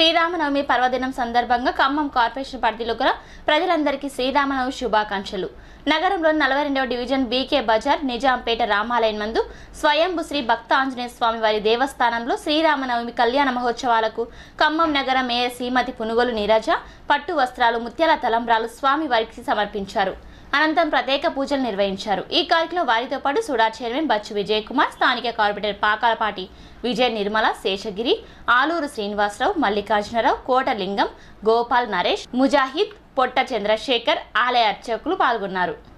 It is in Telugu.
శ్రీరామనవమి పర్వదినం సందర్భంగా ఖమ్మం కార్పొరేషన్ పరిధిలో గల ప్రజలందరికీ శ్రీరామనవమి శుభాకాంక్షలు నగరంలోని నలభై రెండవ డివిజన్ బీకే బజార్ నిజాంపేట రామాలయం నందు స్వయంభు శ్రీ భక్త ఆంజనేయ స్వామి వారి దేవస్థానంలో శ్రీరామనవమి కళ్యాణ మహోత్సవాలకు ఖమ్మం నగర మేయర్ శ్రీమతి పునుగోలు నీరజ పట్టు వస్త్రాలు ముత్యాల తలంబ్రాలు స్వామి వారికి సమర్పించారు అనంతరం ప్రత్యేక పూజలు నిర్వహించారు ఈ కార్యక్రమంలో వారితో పాటు సుడా చైర్మన్ బచ్చు విజయ్ కుమార్ స్థానిక కార్పొరేటర్ పాకాలపాటి విజయ్ నిర్మల శేషగిరి ఆలూరు శ్రీనివాసరావు మల్లికార్జునరావు కోటలింగం గోపాల్ నరేష్ ముజాహిద్ పొట్ట చంద్రశేఖర్ ఆలయ అర్చకులు పాల్గొన్నారు